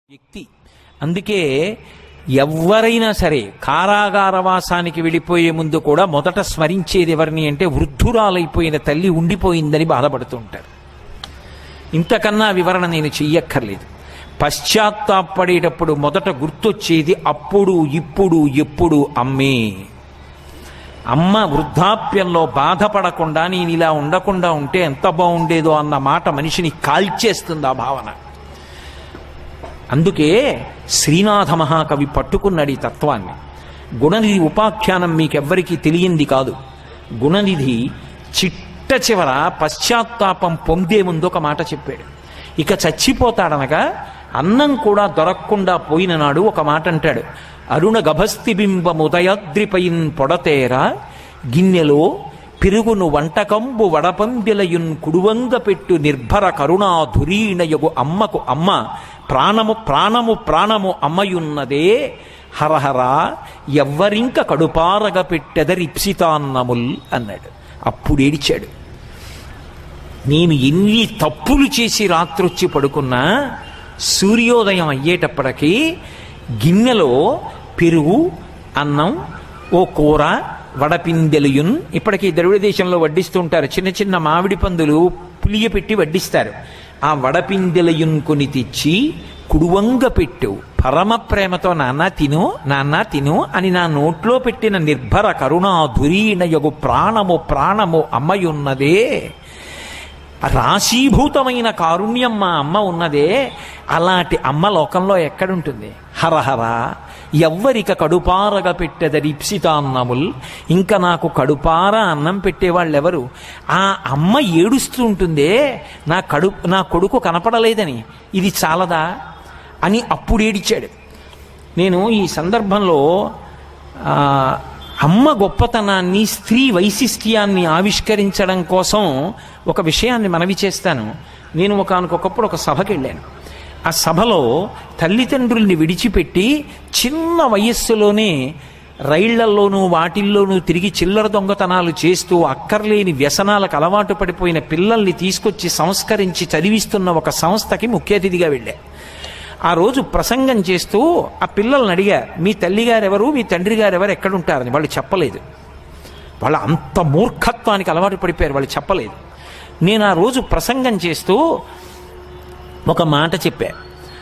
వ్యక్తి అందుకే ఎవరైనా సరే కారాగారవాసానికి వెళ్ళిపోయే ముందు కూడా మొదట స్మరించేది ఎవరిని అంటే వృద్ధురాలైపోయిన తల్లి ఉండిపోయిందని బాధపడుతూ ఉంటారు ఇంతకన్నా వివరణ నేను చెయ్యక్కర్లేదు పశ్చాత్తాపడేటప్పుడు మొదట గుర్తొచ్చేది అప్పుడు ఇప్పుడు ఎప్పుడు అమ్మే అమ్మ వృద్ధాప్యంలో బాధపడకుండా నేను ఇలా ఉండకుండా ఉంటే ఎంత బాగుండేదో అన్న మాట మనిషిని కాల్చేస్తుంది ఆ భావన అందుకే శ్రీనాథ మహాకవి పట్టుకున్నాడు ఈ తత్వాన్ని గుణనిధి ఉపాఖ్యానం మీకెవ్వరికీ తెలియంది కాదు గుణనిధి చిట్ట చివర పశ్చాత్తాపం పొందే ముందు ఒక మాట చెప్పాడు ఇక చచ్చిపోతాడనగా అన్నం కూడా దొరక్కుండా పోయిన నాడు ఒక మాట అంటాడు అరుణ గభస్తి బింబముదయాద్రిపైన్ పొడతేరా గిన్నెలో పెరుగును వంటకంబు వడపందిలయున్ కుడువంగ పెట్టు నిర్భర కరుణా ధురీణయగు అమ్మకు అమ్మ ప్రాణము ప్రాణము ప్రాణము అమ్మయున్నదే హరహర ఎవ్వరింక కడుపారగ పెట్టెదరిప్సితాన్నముల్ అన్నాడు అప్పుడు ఏడిచాడు నేను ఎన్ని తప్పులు చేసి రాత్రొచ్చి పడుకున్నా సూర్యోదయం అయ్యేటప్పటికీ గిన్నెలో పెరుగు అన్నం ఓ కూర వడపిందెలుయున్ ఇప్పటికీ ద్రవిడ దేశంలో వడ్డిస్తుంటారు చిన్న చిన్న మామిడి పందులు పులియ పెట్టి వడ్డిస్తారు ఆ వడపిందెలయున్ కొని తెచ్చి కుడువంగ పెట్టు పరమ ప్రేమతో నాన్న తిను నాన్న తిను అని నా నోట్లో పెట్టిన నిర్భర కరుణా ధురీణయగు ప్రాణము ప్రాణము అమ్మయున్నదే రాశీభూతమైన కారుణ్యం మా అమ్మ ఉన్నదే అలాంటి అమ్మ లోకంలో ఎక్కడుంటుంది హరహర ఎవ్వరిక కడుపారగా పెట్టెదరి ఇప్సితాన్నముల్ ఇంకా నాకు కడుపార అన్నం పెట్టేవాళ్ళెవరు ఆ అమ్మ ఏడుస్తూ ఉంటుందే నా కడు నా కొడుకు కనపడలేదని ఇది చాలదా అని అప్పుడు ఏడిచాడు నేను ఈ సందర్భంలో ఆ, అమ్మ గొప్పతనాన్ని స్త్రీ వైశిష్ట్యాన్ని ఆవిష్కరించడం కోసం ఒక విషయాన్ని మనవి చేస్తాను నేను ఒకనకొకప్పుడు ఒక సభకి వెళ్ళాను ఆ సభలో తల్లిదండ్రుల్ని విడిచిపెట్టి చిన్న వయస్సులోనే రైళ్లల్లోనూ వాటిల్లోనూ తిరిగి చిల్లర దొంగతనాలు చేస్తూ అక్కర్లేని వ్యసనాలకు అలవాటు పడిపోయిన పిల్లల్ని తీసుకొచ్చి సంస్కరించి చదివిస్తున్న ఒక సంస్థకి ముఖ్య అతిథిగా వెళ్ళా ఆ రోజు ప్రసంగం చేస్తూ ఆ పిల్లల్ని అడిగా మీ తల్లి గారు ఎవరు మీ తండ్రి గారు ఎవరు ఎక్కడుంటారని వాళ్ళు చెప్పలేదు వాళ్ళు అంత మూర్ఖత్వానికి అలవాటు పడిపోయారు వాళ్ళు చెప్పలేదు నేను ఆ రోజు ప్రసంగం చేస్తూ ఒక మాట చెప్పా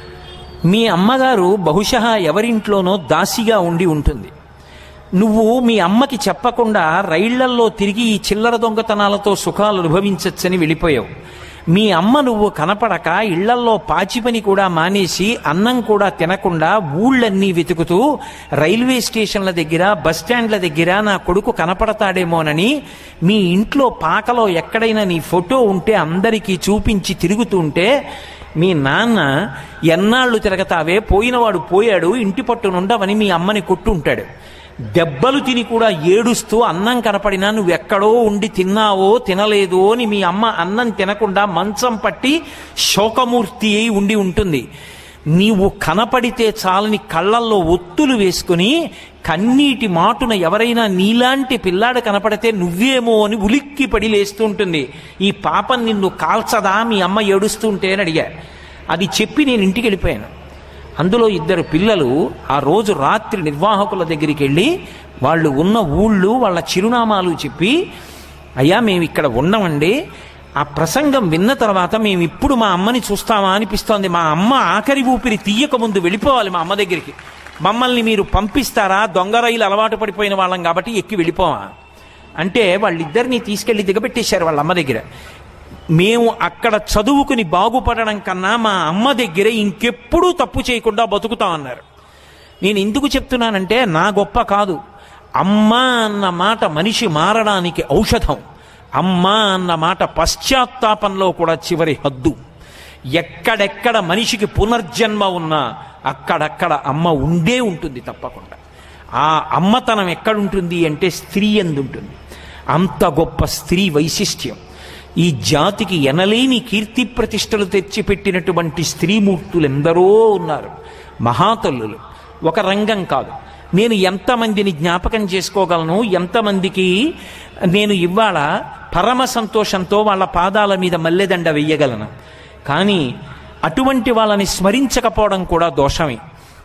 మీ అమ్మగారు బహుశా ఎవరింట్లోనో దాసిగా ఉండి ఉంటుంది నువ్వు మీ అమ్మకి చెప్పకుండా రైళ్లల్లో తిరిగి ఈ చిల్లర దొంగతనాలతో సుఖాలు అనుభవించచ్చని వెళ్ళిపోయావు మీ అమ్మ నువ్వు కనపడక ఇళ్లల్లో పాచి పని కూడా మానేసి అన్నం కూడా తినకుండా ఊళ్ళన్నీ వెతుకుతూ రైల్వే స్టేషన్ల దగ్గర బస్ స్టాండ్ల దగ్గర నా కొడుకు కనపడతాడేమోనని మీ ఇంట్లో పాకలో ఎక్కడైనా నీ ఫోటో ఉంటే అందరికీ చూపించి తిరుగుతుంటే మీ నాన్న ఎన్నాళ్ళు తిరగతావే పోయినవాడు పోయాడు ఇంటి పట్టునుండవని మీ అమ్మని కొట్టుంటాడు దెబ్బలు తిని కూడా ఏడుస్తూ అన్నం కనపడినా నువ్వెక్కడో ఉండి తిన్నావో తినలేదో అని మీ అమ్మ అన్నం తినకుండా మంచం పట్టి శోకమూర్తి అయి ఉండి ఉంటుంది నీవు కనపడితే చాలని కళ్ళల్లో ఒత్తులు వేసుకుని కన్నీటి మాటున ఎవరైనా నీలాంటి పిల్లాడు కనపడితే నువ్వేమో అని ఉలిక్కి పడి లేస్తూ ఉంటుంది ఈ పాపం నిన్ను కాల్చదా మీ అమ్మ ఏడుస్తుంటే అని అడిగా అది చెప్పి నేను ఇంటికి వెళ్ళిపోయాను అందులో ఇద్దరు పిల్లలు ఆ రోజు రాత్రి నిర్వాహకుల దగ్గరికి వెళ్ళి వాళ్ళు ఉన్న ఊళ్ళు వాళ్ళ చిరునామాలు చెప్పి అయ్యా మేము ఇక్కడ ఉన్నామండి ఆ ప్రసంగం విన్న తర్వాత మేము ఇప్పుడు మా అమ్మని చూస్తామా అనిపిస్తోంది మా అమ్మ ఆఖరి ఊపిరి తీయక ముందు వెళ్ళిపోవాలి మా అమ్మ దగ్గరికి మమ్మల్ని మీరు పంపిస్తారా దొంగ రైలు అలవాటు పడిపోయిన వాళ్ళం కాబట్టి ఎక్కి వెళ్ళిపోవా అంటే వాళ్ళిద్దరిని తీసుకెళ్లి దిగబెట్టేశారు వాళ్ళ అమ్మ దగ్గర మేము అక్కడ చదువుకుని బాగుపడడం కన్నా మా అమ్మ దగ్గర ఇంకెప్పుడూ తప్పు చేయకుండా బతుకుతామన్నారు నేను ఎందుకు చెప్తున్నానంటే నా గొప్ప కాదు అమ్మ అన్న మాట మనిషి మారడానికి ఔషధం అమ్మ అన్న మాట పశ్చాత్తాపంలో కూడా చివరి హద్దు ఎక్కడెక్కడ మనిషికి పునర్జన్మ ఉన్నా అక్కడక్కడ అమ్మ ఉండే ఉంటుంది తప్పకుండా ఆ అమ్మతనం ఎక్కడుంటుంది అంటే స్త్రీ ఎందుంటుంది అంత గొప్ప స్త్రీ వైశిష్ట్యం ఈ జాతికి ఎనలేని కీర్తి ప్రతిష్టలు తెచ్చిపెట్టినటువంటి స్త్రీమూర్తులు ఎందరో ఉన్నారు మహాతల్లులు ఒక రంగం కాదు నేను ఎంతమందిని జ్ఞాపకం చేసుకోగలను ఎంతమందికి నేను ఇవాళ పరమ సంతోషంతో వాళ్ళ పాదాల మీద మల్లెదండ వెయ్యగలను కానీ అటువంటి వాళ్ళని స్మరించకపోవడం కూడా దోషమే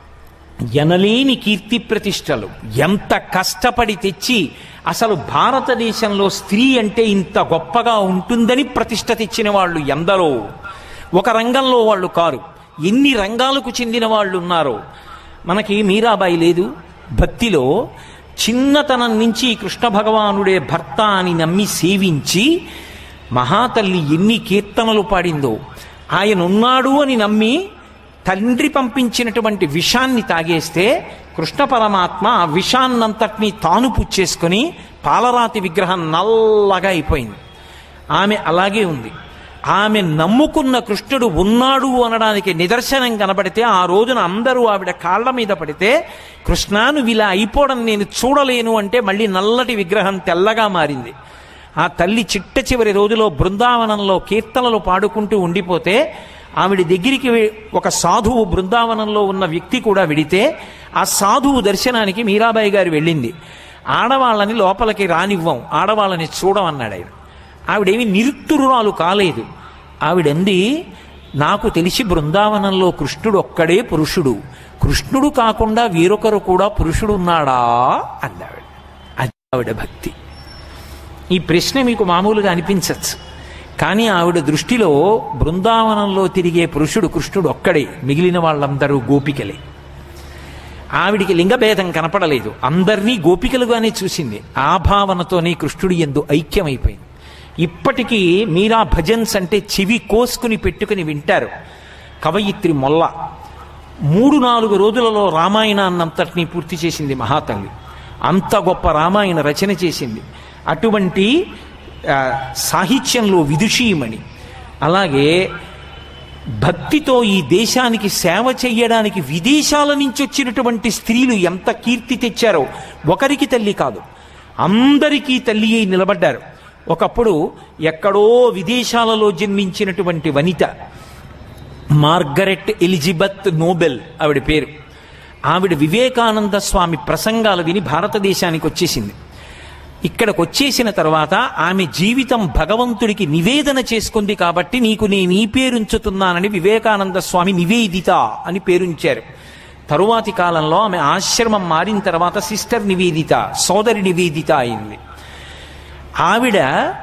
ఎనలేని కీర్తి ప్రతిష్టలు ఎంత కష్టపడి తెచ్చి అసలు భారతదేశంలో స్త్రీ అంటే ఇంత గొప్పగా ఉంటుందని ప్రతిష్ట తెచ్చిన వాళ్ళు ఎందరో ఒక రంగంలో వాళ్ళు కారు ఎన్ని రంగాలకు చెందిన వాళ్ళు ఉన్నారో మనకి మీరాబాయి లేదు భక్తిలో చిన్నతనం నుంచి కృష్ణ భగవానుడే భర్త అని నమ్మి సేవించి మహాతల్లి ఎన్ని కీర్తనలు పాడిందో ఆయన ఉన్నాడు అని నమ్మి తండ్రి పంపించినటువంటి విషాన్ని తాగేస్తే కృష్ణ పరమాత్మ ఆ విషాన్నంతటినీ తాను పుచ్చేసుకొని పాలరాతి విగ్రహం నల్లగా అయిపోయింది ఆమె అలాగే ఉంది ఆమె నమ్ముకున్న కృష్ణుడు ఉన్నాడు అనడానికి నిదర్శనం కనబడితే ఆ రోజున అందరూ ఆవిడ కాళ్ళ మీద పడితే కృష్ణాను ఇలా అయిపోవడం నేను చూడలేను అంటే మళ్ళీ నల్లటి విగ్రహం తెల్లగా మారింది ఆ తల్లి చిట్ట చివరి రోజులో బృందావనంలో కీర్తనలు పాడుకుంటూ ఉండిపోతే ఆవిడ దగ్గరికి వె- ఒక సాధువు బృందావనంలో ఉన్న వ్యక్తి కూడా విడితే ఆ సాధువు దర్శనానికి మీరాబాయి గారు వెళ్ళింది ఆడవాళ్ళని లోపలికి రానివ్వం ఆడవాళ్ళని చూడమన్నాడు ఆయన ఆవిడేమి నిరుత్తురురాలు కాలేదు ఆవిడంది నాకు తెలిసి బృందావనంలో కృష్ణుడు ఒక్కడే పురుషుడు కృష్ణుడు కాకుండా వేరొకరు కూడా పురుషుడు ఉన్నాడా అందావిడ అది ఆవిడ భక్తి ఈ ప్రశ్న మీకు మామూలుగా అనిపించవచ్చు కానీ ఆవిడ దృష్టిలో బృందావనంలో తిరిగే పురుషుడు కృష్ణుడు ఒక్కడే మిగిలిన వాళ్ళందరూ గోపికలే ఆవిడికి లింగభేదం కనపడలేదు అందరినీ గోపికలుగానే చూసింది ఆ భావనతోనే కృష్ణుడి ఎందు ఐక్యమైపోయింది ఇప్పటికీ మీరా భజన్స్ అంటే చెవి కోసుకుని పెట్టుకుని వింటారు కవయిత్రి మొల్ల మూడు నాలుగు రోజులలో రామాయణాన్నంతటినీ పూర్తి చేసింది మహాతల్లి అంత గొప్ప రామాయణ రచన చేసింది అటువంటి ఆ, సాహిత్యంలో విదుషీయమణి అలాగే భక్తితో ఈ దేశానికి సేవ చెయ్యడానికి విదేశాల నుంచి వచ్చినటువంటి స్త్రీలు ఎంత కీర్తి తెచ్చారో ఒకరికి తల్లి కాదు అందరికీ తల్లి అయి నిలబడ్డారు ఒకప్పుడు ఎక్కడో విదేశాలలో జన్మించినటువంటి వనిత మార్గరెట్ ఎలిజబెత్ నోబెల్ ఆవిడ పేరు ఆవిడ వివేకానంద స్వామి ప్రసంగాలు విని భారతదేశానికి వచ్చేసింది ఇక్కడికి వచ్చేసిన తర్వాత ఆమె జీవితం భగవంతుడికి నివేదన చేసుకుంది కాబట్టి నీకు నేను ఈ పేరుంచుతున్నానని వివేకానంద స్వామి నివేదిత అని పేరుంచారు తరువాతి కాలంలో ఆమె ఆశ్రమం మారిన తర్వాత సిస్టర్ నివేదిత సోదరి నివేదిత అయింది ఆవిడ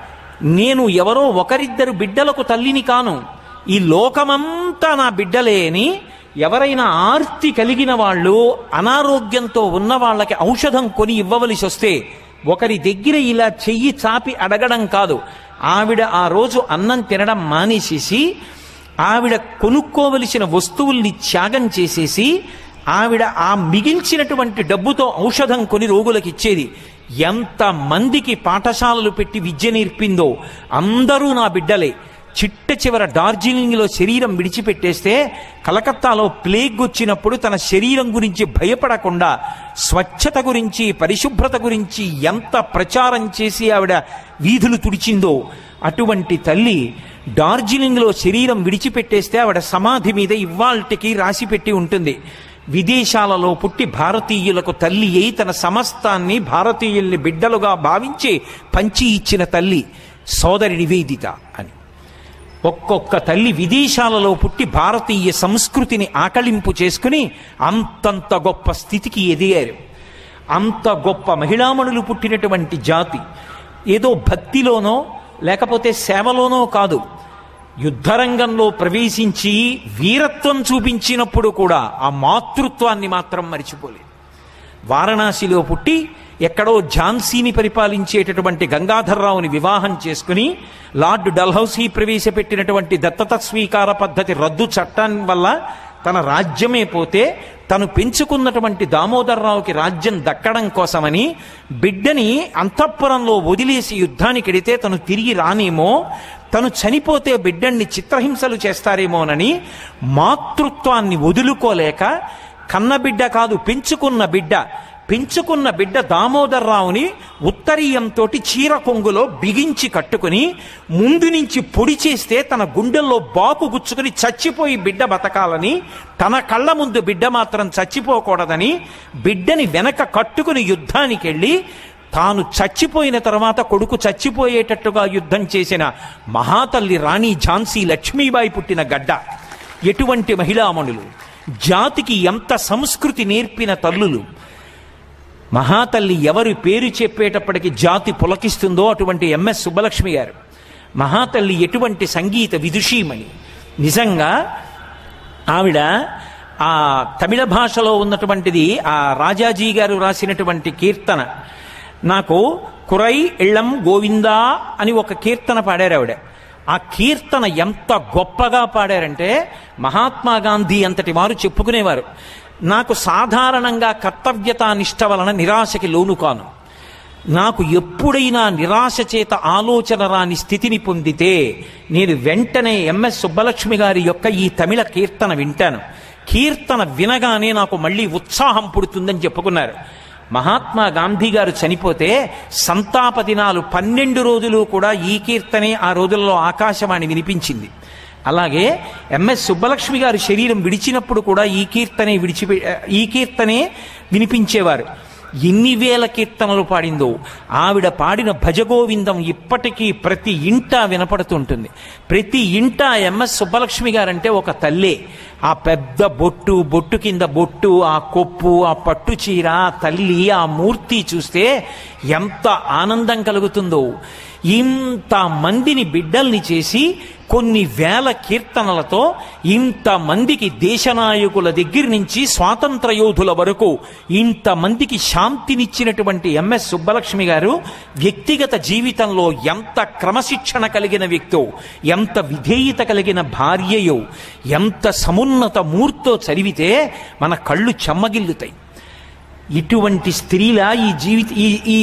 నేను ఎవరో ఒకరిద్దరు బిడ్డలకు తల్లిని కాను ఈ లోకమంతా నా బిడ్డలే అని ఎవరైనా ఆర్తి కలిగిన వాళ్ళు అనారోగ్యంతో ఉన్న వాళ్ళకి ఔషధం కొని ఇవ్వవలసి వస్తే ఒకరి దగ్గర ఇలా చెయ్యి చాపి అడగడం కాదు ఆవిడ ఆ రోజు అన్నం తినడం మానేసేసి ఆవిడ కొనుక్కోవలసిన వస్తువుల్ని త్యాగం చేసేసి ఆవిడ ఆ మిగిల్చినటువంటి డబ్బుతో ఔషధం కొని రోగులకు ఇచ్చేది ఎంత మందికి పాఠశాలలు పెట్టి విద్య నేర్పిందో అందరూ నా బిడ్డలే చిట్ట చివర డార్జిలింగ్లో శరీరం విడిచిపెట్టేస్తే కలకత్తాలో ప్లేగ్ వచ్చినప్పుడు తన శరీరం గురించి భయపడకుండా స్వచ్ఛత గురించి పరిశుభ్రత గురించి ఎంత ప్రచారం చేసి ఆవిడ వీధులు తుడిచిందో అటువంటి తల్లి డార్జిలింగ్లో శరీరం విడిచిపెట్టేస్తే ఆవిడ సమాధి మీద ఇవాల్టికి రాసి పెట్టి ఉంటుంది విదేశాలలో పుట్టి భారతీయులకు తల్లి అయి తన సమస్తాన్ని భారతీయుల్ని బిడ్డలుగా భావించి పంచి ఇచ్చిన తల్లి సోదరి నివేదిత అని ఒక్కొక్క తల్లి విదేశాలలో పుట్టి భారతీయ సంస్కృతిని ఆకళింపు చేసుకుని అంతంత గొప్ప స్థితికి ఎదిగారు అంత గొప్ప మహిళామణులు పుట్టినటువంటి జాతి ఏదో భక్తిలోనో లేకపోతే సేవలోనో కాదు యుద్ధరంగంలో ప్రవేశించి వీరత్వం చూపించినప్పుడు కూడా ఆ మాతృత్వాన్ని మాత్రం మరిచిపోలేదు వారణాసిలో పుట్టి ఎక్కడో ఝాన్సీని పరిపాలించేటటువంటి గంగాధర్రావుని వివాహం చేసుకుని లార్డ్ డల్హౌసీ ప్రవేశపెట్టినటువంటి దత్తత స్వీకార పద్ధతి రద్దు చట్టం వల్ల తన రాజ్యమే పోతే తను పెంచుకున్నటువంటి దామోదర్రావుకి రాజ్యం దక్కడం కోసమని బిడ్డని అంతఃపురంలో వదిలేసి యుద్ధానికి ఎడితే తను తిరిగి రానేమో తను చనిపోతే బిడ్డల్ని చిత్రహింసలు చేస్తారేమోనని మాతృత్వాన్ని వదులుకోలేక కన్నబిడ్డ కాదు పెంచుకున్న బిడ్డ పెంచుకున్న బిడ్డ దామోదర్రావుని ఉత్తరీయంతో చీర కొంగులో బిగించి కట్టుకుని ముందు నుంచి పొడి చేస్తే తన గుండెల్లో బాకు గుచ్చుకుని చచ్చిపోయి బిడ్డ బతకాలని తన కళ్ళ ముందు బిడ్డ మాత్రం చచ్చిపోకూడదని బిడ్డని వెనక కట్టుకుని యుద్ధానికి వెళ్ళి తాను చచ్చిపోయిన తర్వాత కొడుకు చచ్చిపోయేటట్టుగా యుద్ధం చేసిన మహాతల్లి రాణి ఝాన్సీ లక్ష్మీబాయి పుట్టిన గడ్డ ఎటువంటి మహిళామణులు జాతికి ఎంత సంస్కృతి నేర్పిన తల్లులు మహాతల్లి ఎవరి పేరు చెప్పేటప్పటికి జాతి పులకిస్తుందో అటువంటి ఎంఎస్ సుబ్బలక్ష్మి గారు మహాతల్లి ఎటువంటి సంగీత విదుషీమణి నిజంగా ఆవిడ ఆ తమిళ భాషలో ఉన్నటువంటిది ఆ రాజాజీ గారు రాసినటువంటి కీర్తన నాకు కురై ఇళ్ళం గోవిందా అని ఒక కీర్తన పాడారు ఆవిడ ఆ కీర్తన ఎంత గొప్పగా పాడారంటే మహాత్మా గాంధీ అంతటి వారు చెప్పుకునేవారు నాకు సాధారణంగా కర్తవ్యతా నిష్ట వలన నిరాశకి లోను కాను నాకు ఎప్పుడైనా నిరాశ చేత ఆలోచన రాని స్థితిని పొందితే నేను వెంటనే ఎంఎస్ సుబ్బలక్ష్మి గారి యొక్క ఈ తమిళ కీర్తన వింటాను కీర్తన వినగానే నాకు మళ్ళీ ఉత్సాహం పుడుతుందని చెప్పుకున్నారు మహాత్మా గాంధీ గారు చనిపోతే సంతాప దినాలు పన్నెండు రోజులు కూడా ఈ కీర్తనే ఆ రోజుల్లో ఆకాశవాణి వినిపించింది అలాగే ఎంఎస్ సుబ్బలక్ష్మి గారి శరీరం విడిచినప్పుడు కూడా ఈ కీర్తనే విడిచి ఈ కీర్తనే వినిపించేవారు ఎన్ని వేల కీర్తనలు పాడిందో ఆవిడ పాడిన భజగోవిందం ఇప్పటికీ ప్రతి ఇంట వినపడుతుంటుంది ప్రతి ఇంట ఎంఎస్ సుబ్బలక్ష్మి గారంటే ఒక తల్లే ఆ పెద్ద బొట్టు బొట్టు కింద బొట్టు ఆ కొప్పు ఆ పట్టు చీర ఆ తల్లి ఆ మూర్తి చూస్తే ఎంత ఆనందం కలుగుతుందో ఇంత మందిని బిడ్డల్ని చేసి కొన్ని వేల కీర్తనలతో ఇంతమందికి దేశనాయకుల దగ్గర నుంచి స్వాతంత్ర యోధుల వరకు ఇంతమందికి శాంతినిచ్చినటువంటి ఎంఎస్ సుబ్బలక్ష్మి గారు వ్యక్తిగత జీవితంలో ఎంత క్రమశిక్షణ కలిగిన వ్యక్తో ఎంత విధేయత కలిగిన భార్యయో ఎంత సమున్నత మూర్తో చదివితే మన కళ్ళు చెమ్మగిల్లుతాయి ఇటువంటి స్త్రీల ఈ జీవిత ఈ ఈ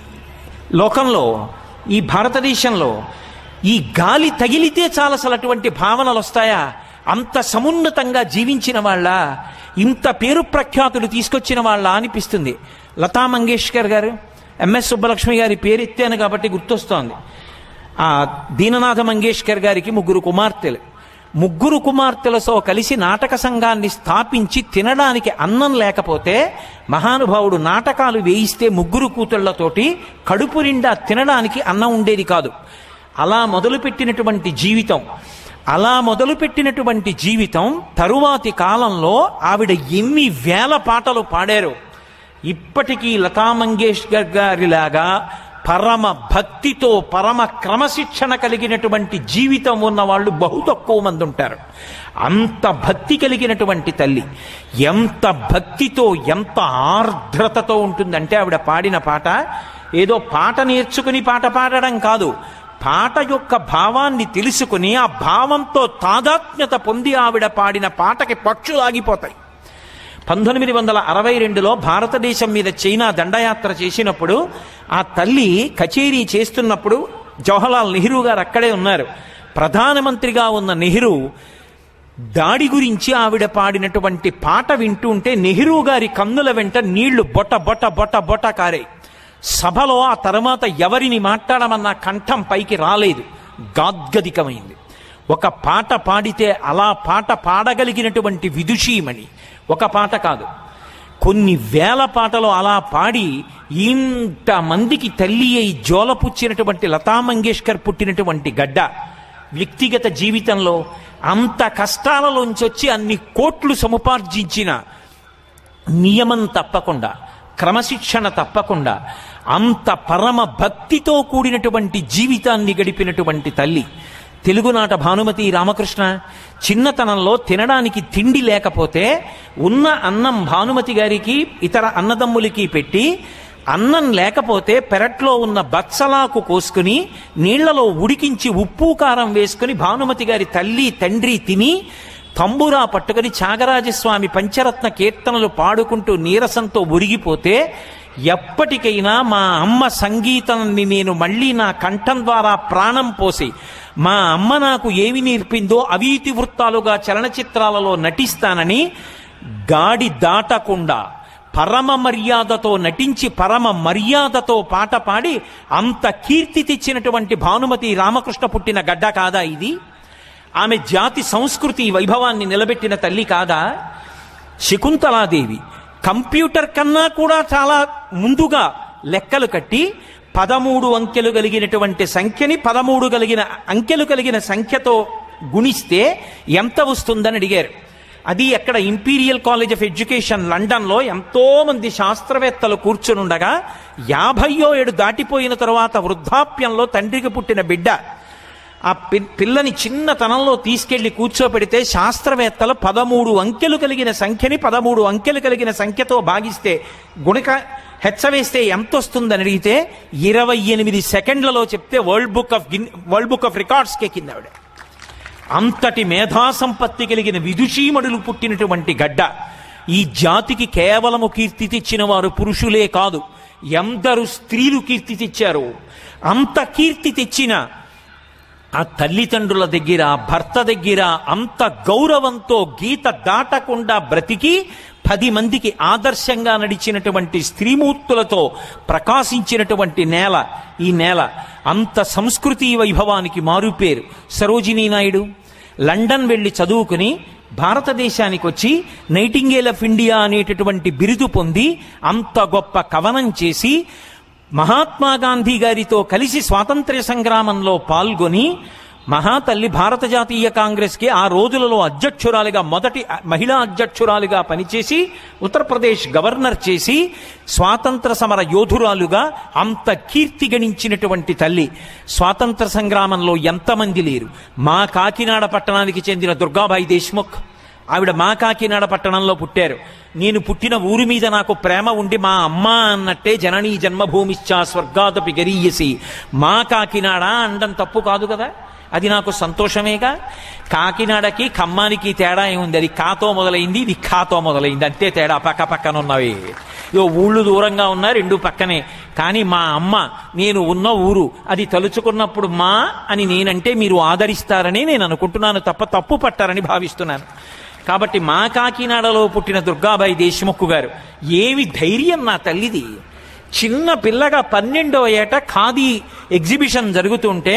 లోకంలో ఈ భారతదేశంలో ఈ గాలి తగిలితే చాలా అసలు అటువంటి భావనలు వస్తాయా అంత సమున్నతంగా జీవించిన వాళ్ళ ఇంత పేరు ప్రఖ్యాతులు తీసుకొచ్చిన వాళ్ళ అనిపిస్తుంది లతా మంగేష్కర్ గారు ఎంఎస్ సుబ్బలక్ష్మి గారి పేరు ఎత్తాను కాబట్టి గుర్తొస్తోంది ఆ దీననాథ మంగేష్కర్ గారికి ముగ్గురు కుమార్తెలు ముగ్గురు కుమార్తెలతో కలిసి నాటక సంఘాన్ని స్థాపించి తినడానికి అన్నం లేకపోతే మహానుభావుడు నాటకాలు వేయిస్తే ముగ్గురు కూతుళ్లతోటి కడుపు నిండా తినడానికి అన్నం ఉండేది కాదు అలా మొదలుపెట్టినటువంటి జీవితం అలా మొదలుపెట్టినటువంటి జీవితం తరువాతి కాలంలో ఆవిడ ఎన్ని వేల పాటలు పాడారో ఇప్పటికీ లతా మంగేష్కర్ గారిలాగా పరమ భక్తితో పరమ క్రమశిక్షణ కలిగినటువంటి జీవితం ఉన్న వాళ్ళు బహు తక్కువ మంది ఉంటారు అంత భక్తి కలిగినటువంటి తల్లి ఎంత భక్తితో ఎంత ఆర్ద్రతతో ఉంటుందంటే ఆవిడ పాడిన పాట ఏదో పాట నేర్చుకుని పాట పాడడం కాదు పాట యొక్క భావాన్ని తెలుసుకుని ఆ భావంతో తాదాత్మ్యత పొంది ఆవిడ పాడిన పాటకి పక్షులు ఆగిపోతాయి పంతొమ్మిది వందల అరవై రెండులో భారతదేశం మీద చైనా దండయాత్ర చేసినప్పుడు ఆ తల్లి కచేరీ చేస్తున్నప్పుడు జవహర్లాల్ నెహ్రూ గారు అక్కడే ఉన్నారు ప్రధానమంత్రిగా ఉన్న నెహ్రూ దాడి గురించి ఆవిడ పాడినటువంటి పాట వింటూ ఉంటే నెహ్రూ గారి కన్నుల వెంట నీళ్లు బొట బొట బొట బొట కారాయి సభలో ఆ తర్వాత ఎవరిని మాట్లాడమన్న కంఠం పైకి రాలేదు గాద్గదికమైంది ఒక పాట పాడితే అలా పాట పాడగలిగినటువంటి విదుషీమణి ఒక పాట కాదు కొన్ని వేల పాటలు అలా పాడి ఇంతమందికి తల్లి అయి జోలపుచ్చినటువంటి లతా మంగేష్కర్ పుట్టినటువంటి గడ్డ వ్యక్తిగత జీవితంలో అంత కష్టాలలోంచి వచ్చి అన్ని కోట్లు సముపార్జించిన నియమం తప్పకుండా క్రమశిక్షణ తప్పకుండా అంత పరమ భక్తితో కూడినటువంటి జీవితాన్ని గడిపినటువంటి తల్లి తెలుగునాట భానుమతి రామకృష్ణ చిన్నతనంలో తినడానికి తిండి లేకపోతే ఉన్న అన్నం భానుమతి గారికి ఇతర అన్నదమ్ములకి పెట్టి అన్నం లేకపోతే పెరట్లో ఉన్న బత్సలాకు కోసుకుని నీళ్లలో ఉడికించి ఉప్పు కారం వేసుకుని భానుమతి గారి తల్లి తండ్రి తిని తంబురా పట్టుకుని త్యాగరాజస్వామి పంచరత్న కీర్తనలు పాడుకుంటూ నీరసంతో ఒరిగిపోతే ఎప్పటికైనా మా అమ్మ సంగీతాన్ని నేను మళ్ళీ నా కంఠం ద్వారా ప్రాణం పోసి మా అమ్మ నాకు ఏమి నేర్పిందో అవీతి వృత్తాలుగా చలనచిత్రాలలో నటిస్తానని గాడి దాటకుండా పరమ మర్యాదతో నటించి పరమ మర్యాదతో పాట పాడి అంత కీర్తి తెచ్చినటువంటి భానుమతి రామకృష్ణ పుట్టిన గడ్డ కాదా ఇది ఆమె జాతి సంస్కృతి వైభవాన్ని నిలబెట్టిన తల్లి కాదా శకుంతలాదేవి కంప్యూటర్ కన్నా కూడా చాలా ముందుగా లెక్కలు కట్టి పదమూడు అంకెలు కలిగినటువంటి సంఖ్యని పదమూడు కలిగిన అంకెలు కలిగిన సంఖ్యతో గుణిస్తే ఎంత వస్తుందని అడిగారు అది అక్కడ ఇంపీరియల్ కాలేజ్ ఆఫ్ ఎడ్యుకేషన్ లండన్లో ఎంతో మంది శాస్త్రవేత్తలు కూర్చునుండగా యాభయో ఏడు దాటిపోయిన తరువాత వృద్ధాప్యంలో తండ్రికి పుట్టిన బిడ్డ ఆ పి- పిల్లని చిన్నతనంలో తీసుకెళ్లి కూర్చోపెడితే శాస్త్రవేత్తలు పదమూడు అంకెలు కలిగిన సంఖ్యని పదమూడు అంకెలు కలిగిన సంఖ్యతో భాగిస్తే గుణక హెచ్చవేస్తే ఎంత వస్తుందని అడిగితే ఇరవై ఎనిమిది సెకండ్లలో చెప్తే world book of Guinness world book of రికార్డ్స్కే కింద ఆవిడ అంతటి మేధా సంపత్తి కలిగిన విదుషీమడులు పుట్టినటువంటి గడ్డ ఈ జాతికి కేవలము కీర్తి తెచ్చిన వారు పురుషులే కాదు ఎందరు స్త్రీలు కీర్తి తెచ్చారు అంత కీర్తి తెచ్చిన ఆ తల్లిదండ్రుల దగ్గర భర్త దగ్గర అంత గౌరవంతో గీత దాటకుండా బ్రతికి పది మందికి ఆదర్శంగా నడిచినటువంటి స్త్రీమూర్తులతో ప్రకాశించినటువంటి నేల ఈ నేల అంత సంస్కృతి వైభవానికి మారుపేరు సరోజినీ నాయుడు లండన్ వెళ్ళి చదువుకుని భారతదేశానికి వచ్చి నైటింగేల్ ఆఫ్ ఇండియా అనేటటువంటి బిరుదు పొంది అంత గొప్ప కవనం చేసి మహాత్మా గాంధీ గారితో కలిసి స్వాతంత్ర్య సంగ్రామంలో పాల్గొని మహాతల్లి భారత జాతీయ కాంగ్రెస్కి ఆ రోజులలో అధ్యక్షురాలిగా మొదటి మహిళా అధ్యక్షురాలిగా పనిచేసి ఉత్తరప్రదేశ్ గవర్నర్ చేసి స్వాతంత్ర సమర యోధురాలుగా అంత కీర్తి గణించినటువంటి తల్లి స్వాతంత్ర సంగ్రామంలో ఎంతమంది లేరు మా కాకినాడ పట్టణానికి చెందిన దుర్గాబాయి దేశ్ముఖ్ ఆవిడ మా కాకినాడ పట్టణంలో పుట్టారు నేను పుట్టిన ఊరి మీద నాకు ప్రేమ ఉండి మా అమ్మ అన్నట్టే జననీ జన్మభూమిశ్చా స్వర్గాదపి గరీయసి మా కాకినాడ అండం తప్పు కాదు కదా అది నాకు సంతోషమేగా కాకినాడకి ఖమ్మానికి తేడా ఏముంది అది కాతో మొదలైంది ఇది ఖాతో మొదలైంది అంతే తేడా పక్క పక్కన ఉన్నవి ఇదో ఊళ్ళు దూరంగా ఉన్నా రెండు పక్కనే కానీ మా అమ్మ నేను ఉన్న ఊరు అది తలుచుకున్నప్పుడు మా అని నేనంటే మీరు ఆదరిస్తారని నేను అనుకుంటున్నాను తప్ప తప్పు పట్టారని భావిస్తున్నాను కాబట్టి మా కాకినాడలో పుట్టిన దుర్గాబాయి దేశముఖ్ గారు ఏమి ధైర్యం నా తల్లిది చిన్న పిల్లగా పన్నెండవ ఏట ఖాదీ ఎగ్జిబిషన్ జరుగుతుంటే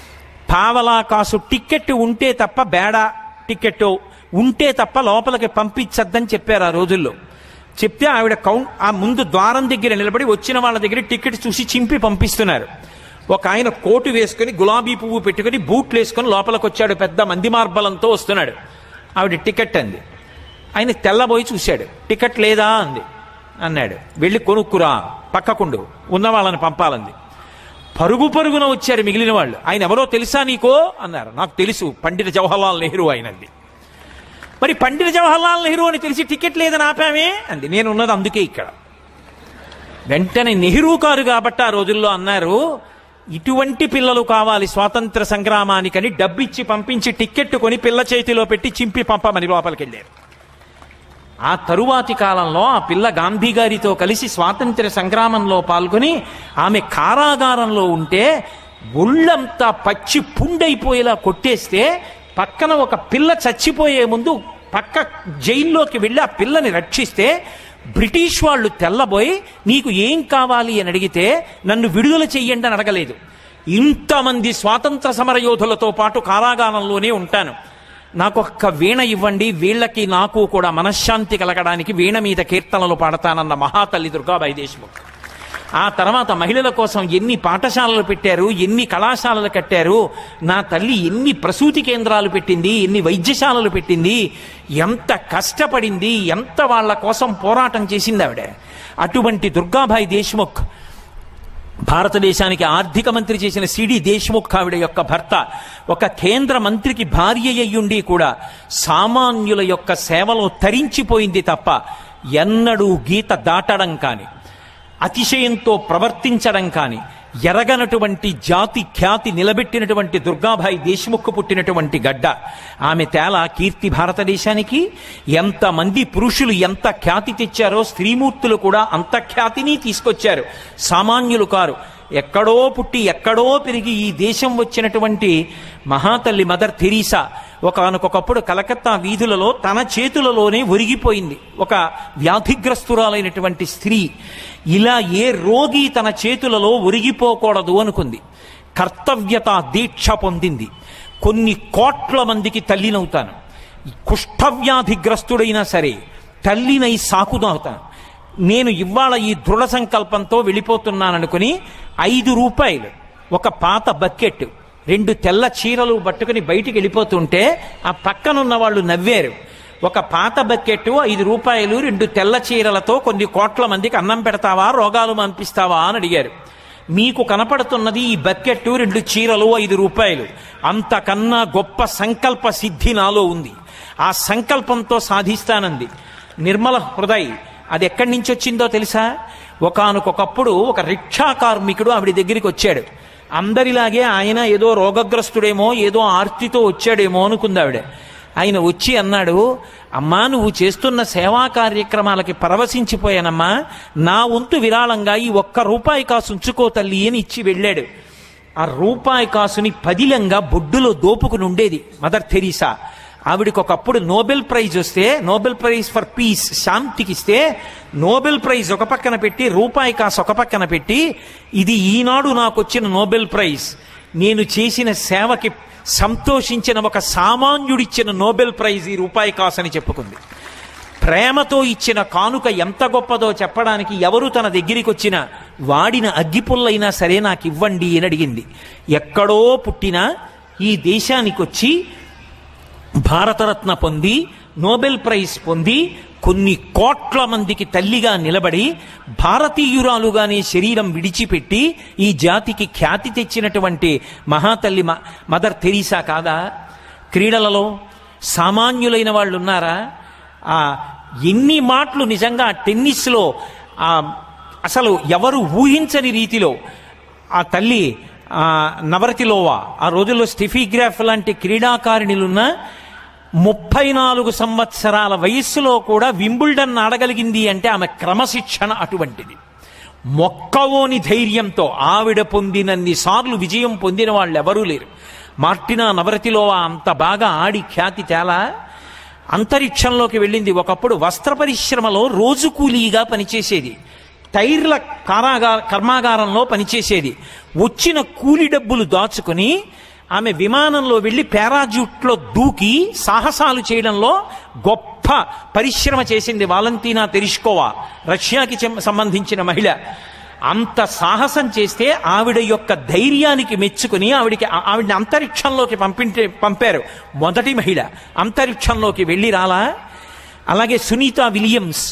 పావలా కాసు టిక్కెట్ ఉంటే తప్ప బేడా టిక్కెట్ ఉంటే తప్ప లోపలికి పంపించద్దని చెప్పారు ఆ రోజుల్లో చెప్తే ఆవిడ కౌంట్ ఆ ముందు ద్వారం దగ్గర నిలబడి వచ్చిన వాళ్ళ దగ్గర టికెట్ చూసి చింపి పంపిస్తున్నారు ఒక ఆయన కోటు వేసుకుని గులాబీ పువ్వు పెట్టుకుని బూట్లు వేసుకుని లోపలికి వచ్చాడు పెద్ద మంది మార్బలంతో వస్తున్నాడు ఆవిడ టికెట్ అంది ఆయన తెల్లబోయి చూశాడు టికెట్ లేదా అంది అన్నాడు వెళ్ళి కొనుక్కురా పక్కకుండు ఉన్న వాళ్ళని పంపాలంది పరుగు పరుగున వచ్చారు మిగిలిన వాళ్ళు ఆయన ఎవరో తెలుసా నీకో అన్నారు నాకు తెలుసు పండిత జవహర్లాల్ నెహ్రూ ఆయనంది మరి పండిత జవహర్లాల్ నెహ్రూ అని తెలిసి టికెట్ లేదని ఆపామే అంది నేను ఉన్నది అందుకే ఇక్కడ వెంటనే నెహ్రూ కారు కాబట్టి ఆ రోజుల్లో అన్నారు ఇటువంటి పిల్లలు కావాలి స్వాతంత్ర సంగ్రామానికని డబ్బిచ్చి పంపించి టిక్కెట్ కొని పిల్ల చేతిలో పెట్టి చింపి పంపమని లోపలికి వెళ్ళారు ఆ తరువాతి కాలంలో ఆ పిల్ల గాంధీ గారితో కలిసి స్వాతంత్ర్య సంగ్రామంలో పాల్గొని ఆమె కారాగారంలో ఉంటే ఒళ్ళంతా పచ్చి పుండైపోయేలా కొట్టేస్తే పక్కన ఒక పిల్ల చచ్చిపోయే ముందు పక్క జైల్లోకి వెళ్ళి ఆ పిల్లని రక్షిస్తే బ్రిటిష్ వాళ్ళు తెల్లబోయి నీకు ఏం కావాలి అని అడిగితే నన్ను విడుదల చెయ్యండి అని అడగలేదు ఇంతమంది స్వాతంత్ర సమర యోధులతో పాటు కారాగారంలోనే ఉంటాను నాకు ఒక్క వీణ ఇవ్వండి వీళ్ళకి నాకు కూడా మనశ్శాంతి కలగడానికి వీణ మీద కీర్తనలు పాడతానన్న మహాతల్లి దుర్గాబాయి దేశ్ముఖ్ ఆ తర్వాత మహిళల కోసం ఎన్ని పాఠశాలలు పెట్టారు ఎన్ని కళాశాలలు కట్టారు నా తల్లి ఎన్ని ప్రసూతి కేంద్రాలు పెట్టింది ఎన్ని వైద్యశాలలు పెట్టింది ఎంత కష్టపడింది ఎంత వాళ్ళ కోసం పోరాటం చేసింది ఆవిడ అటువంటి దుర్గాబాయి దేశ్ముఖ్ భారతదేశానికి ఆర్థిక మంత్రి చేసిన సిడి దేశ్ముఖ్ ఆవిడ యొక్క భర్త ఒక కేంద్ర మంత్రికి భార్య అయ్యుండి కూడా సామాన్యుల యొక్క సేవలో తరించిపోయింది తప్ప ఎన్నడూ గీత దాటడం కాని అతిశయంతో ప్రవర్తించడం కాని ఎరగనటువంటి జాతి ఖ్యాతి నిలబెట్టినటువంటి దుర్గాబాయి దేశ్ముఖ్ పుట్టినటువంటి గడ్డ ఆమె తేల కీర్తి భారతదేశానికి ఎంతమంది పురుషులు ఎంత ఖ్యాతి తెచ్చారో స్త్రీమూర్తులు కూడా అంత ఖ్యాతిని తీసుకొచ్చారు సామాన్యులు కారు ఎక్కడో పుట్టి ఎక్కడో పెరిగి ఈ దేశం వచ్చినటువంటి మహాతల్లి మదర్ థెరీసా ఒకనకొకప్పుడు కలకత్తా వీధులలో తన చేతులలోనే ఒరిగిపోయింది ఒక వ్యాధిగ్రస్తురాలైనటువంటి స్త్రీ ఇలా ఏ రోగి తన చేతులలో ఒరిగిపోకూడదు అనుకుంది కర్తవ్యత దీక్ష పొందింది కొన్ని కోట్ల మందికి తల్లినవుతాను కుష్ఠవ్యాధిగ్రస్తుడైనా సరే తల్లినై సాకుదావుతాను నేను ఇవాళ ఈ దృఢ సంకల్పంతో వెళ్ళిపోతున్నాననుకుని ఐదు రూపాయలు ఒక పాత బకెట్ రెండు తెల్ల చీరలు పట్టుకుని బయటికి వెళ్ళిపోతుంటే ఆ పక్కనున్న వాళ్ళు నవ్వారు ఒక పాత బకెట్ ఐదు రూపాయలు రెండు తెల్ల చీరలతో కొన్ని కోట్ల మందికి అన్నం పెడతావా రోగాలు పంపిస్తావా అని అడిగారు మీకు కనపడుతున్నది ఈ బకెట్ రెండు చీరలు ఐదు రూపాయలు అంతకన్నా గొప్ప సంకల్ప సిద్ధి నాలో ఉంది ఆ సంకల్పంతో సాధిస్తానంది నిర్మల హృదయ్ అది ఎక్కడి నుంచి వచ్చిందో తెలుసా ఒకానొకప్పుడు ఒక రిక్షా కార్మికుడు ఆవిడ దగ్గరికి వచ్చాడు అందరిలాగే ఆయన ఏదో రోగగ్రస్తుడేమో ఏదో ఆర్తితో వచ్చాడేమో అనుకుంది ఆవిడ ఆయన వచ్చి అన్నాడు అమ్మా నువ్వు చేస్తున్న సేవా కార్యక్రమాలకి పరవశించిపోయానమ్మా నా వంతు విరాళంగా ఈ ఒక్క రూపాయి కాసు ఉంచుకో తల్లి అని ఇచ్చి వెళ్ళాడు ఆ రూపాయి కాసుని పదిలంగా బొడ్డులో దోపుకుని ఉండేది మదర్ థెరీసా ఆవిడకి ఒకప్పుడు నోబెల్ ప్రైజ్ వస్తే నోబెల్ ప్రైజ్ ఫర్ పీస్ శాంతికి ఇస్తే నోబెల్ ప్రైజ్ ఒక పక్కన పెట్టి రూపాయి కాసు ఒక పక్కన పెట్టి ఇది ఈనాడు నాకు వచ్చిన నోబెల్ ప్రైజ్ నేను చేసిన సేవకి సంతోషించిన ఒక సామాన్యుడిచ్చిన నోబెల్ ప్రైజ్ ఈ రూపాయి కాసు అని చెప్పుకుంది ప్రేమతో ఇచ్చిన కానుక ఎంత గొప్పదో చెప్పడానికి ఎవరు తన దగ్గరికి వచ్చిన వాడిన అగ్గిపుల్లైనా సరే నాకు ఇవ్వండి అని అడిగింది ఎక్కడో పుట్టినా ఈ దేశానికి వచ్చి భారతరత్న పొంది నోబెల్ ప్రైజ్ పొంది కొన్ని కోట్ల మందికి తల్లిగా నిలబడి భారతీయురాలుగానే శరీరం విడిచిపెట్టి ఈ జాతికి ఖ్యాతి తెచ్చినటువంటి మహాతల్లి మ- మదర్ తెరీసా కాదా క్రీడలలో సామాన్యులైన వాళ్ళు ఉన్నారా ఆ ఎన్ని మాటలు నిజంగా టెన్నిస్లో ఆ అసలు ఎవరు ఊహించని రీతిలో ఆ తల్లి ఆ నవరతిలోవా ఆ రోజుల్లో స్టిఫీగ్రాఫ్ లాంటి క్రీడాకారిణులున్న ముప్పై నాలుగు సంవత్సరాల వయస్సులో కూడా వింబుల్డన్ ఆడగలిగింది అంటే ఆమె క్రమశిక్షణ అటువంటిది మొక్కవోని ధైర్యంతో ఆవిడ పొందినన్ని సార్లు విజయం పొందిన వాళ్ళు ఎవరూ లేరు మార్టినా నవరతిలోవా అంత బాగా ఆడి ఖ్యాతి తేలా అంతరిక్షంలోకి వెళ్ళింది ఒకప్పుడు వస్త్ర పరిశ్రమలో రోజు కూలీగా పనిచేసేది టైర్ల కారాగా కర్మాగారంలో పనిచేసేది వచ్చిన కూలి డబ్బులు దాచుకుని ఆమె విమానంలో వెళ్ళి పారాజూట్లో దూకి సాహసాలు చేయడంలో గొప్ప పరిశ్రమ చేసింది వాలంతీనా తెరుచుకోవా రష్యాకి చెం- సంబంధించిన మహిళ అంత సాహసం చేస్తే ఆవిడ యొక్క ధైర్యానికి మెచ్చుకుని ఆవిడికి ఆ- ఆవిడని అంతరిక్షంలోకి పంపింటే పంపారు మొదటి మహిళ అంతరిక్షంలోకి వెళ్ళి రాలా అలాగే సునీత విలియమ్స్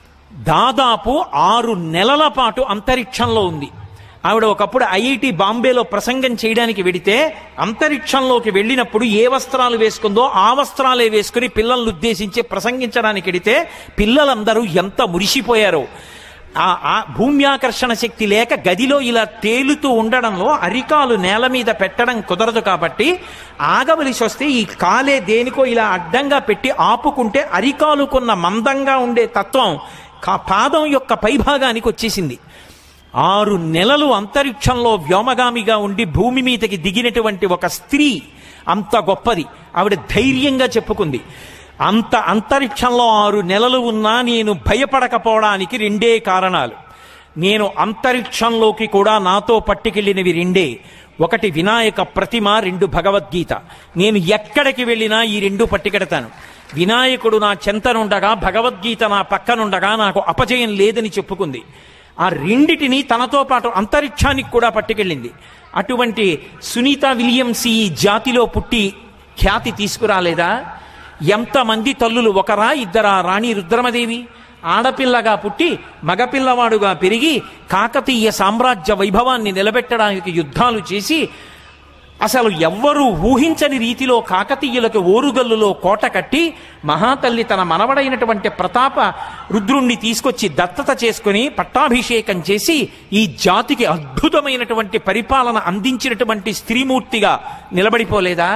దాదాపు ఆరు నెలల పాటు అంతరిక్షంలో ఉంది ఆవిడ ఒకప్పుడు ఐఐటి బాంబేలో ప్రసంగం చేయడానికి వెడితే అంతరిక్షంలోకి వెళ్ళినప్పుడు ఏ వస్త్రాలు వేసుకుందో ఆ వస్త్రాలే వేసుకుని పిల్లల్ని ఉద్దేశించి ప్రసంగించడానికి వెడితే పిల్లలందరూ ఎంత మురిసిపోయారో ఆ ఆ భూమ్యాకర్షణ శక్తి లేక గదిలో ఇలా తేలుతూ ఉండడంలో అరికాలు నేల మీద పెట్టడం కుదరదు కాబట్టి ఆగవలసి వస్తే ఈ కాలే దేనికో ఇలా అడ్డంగా పెట్టి ఆపుకుంటే అరికాలుకున్న మందంగా ఉండే తత్వం కా- పాదం యొక్క పైభాగానికి వచ్చేసింది ఆరు నెలలు అంతరిక్షంలో వ్యోమగామిగా ఉండి భూమి మీదకి దిగినటువంటి ఒక స్త్రీ అంత గొప్పది ఆవిడ ధైర్యంగా చెప్పుకుంది అంత అంతరిక్షంలో ఆరు నెలలు ఉన్నా నేను భయపడకపోవడానికి రెండే కారణాలు నేను అంతరిక్షంలోకి కూడా నాతో పట్టుకెళ్ళినవి రెండే ఒకటి వినాయక ప్రతిమ రెండు భగవద్గీత నేను ఎక్కడికి వెళ్ళినా ఈ రెండు పట్టుకెడతాను వినాయకుడు నా చెంతనుండగా భగవద్గీత నా పక్కనుండగా నాకు అపజయం లేదని చెప్పుకుంది ఆ రెండిటిని తనతో పాటు అంతరిక్షానికి కూడా పట్టుకెళ్ళింది అటువంటి సునీత విలియమ్స్ ఈ జాతిలో పుట్టి ఖ్యాతి తీసుకురాలేదా ఎంతమంది తల్లులు ఒకరా ఇద్దరా రాణి రుద్రమదేవి ఆడపిల్లగా పుట్టి మగపిల్లవాడుగా పెరిగి కాకతీయ సామ్రాజ్య వైభవాన్ని నిలబెట్టడానికి యుద్ధాలు చేసి అసలు ఎవ్వరూ ఊహించని రీతిలో కాకతీయులకు ఓరుగల్లులో కోట కట్టి మహాతల్లి తన మనవడైనటువంటి ప్రతాప రుద్రుణ్ణి తీసుకొచ్చి దత్తత చేసుకుని పట్టాభిషేకం చేసి ఈ జాతికి అద్భుతమైనటువంటి పరిపాలన అందించినటువంటి స్త్రీమూర్తిగా నిలబడిపోలేదా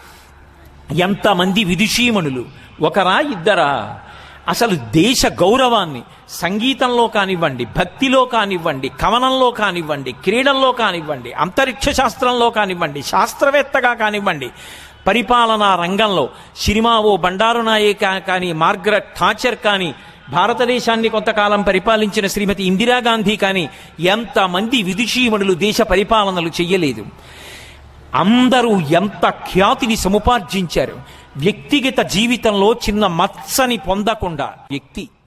ఎంతమంది విదుషీమణులు ఒకరా ఇద్దరా అసలు దేశ గౌరవాన్ని సంగీతంలో కానివ్వండి భక్తిలో కానివ్వండి కవనంలో కానివ్వండి క్రీడల్లో కానివ్వండి అంతరిక్ష శాస్త్రంలో కానివ్వండి శాస్త్రవేత్తగా కానివ్వండి పరిపాలనా రంగంలో సినిమావో బండారు నాయక కానీ మార్గరెట్ థాచర్ కానీ భారతదేశాన్ని కొంతకాలం పరిపాలించిన శ్రీమతి ఇందిరాగాంధీ కానీ ఎంతమంది విదుషీమణులు దేశ పరిపాలనలు చెయ్యలేదు అందరూ ఎంత ఖ్యాతిని సముపార్జించారు వ్యక్తిగత జీవితంలో చిన్న మత్సని పొందకుండా వ్యక్తి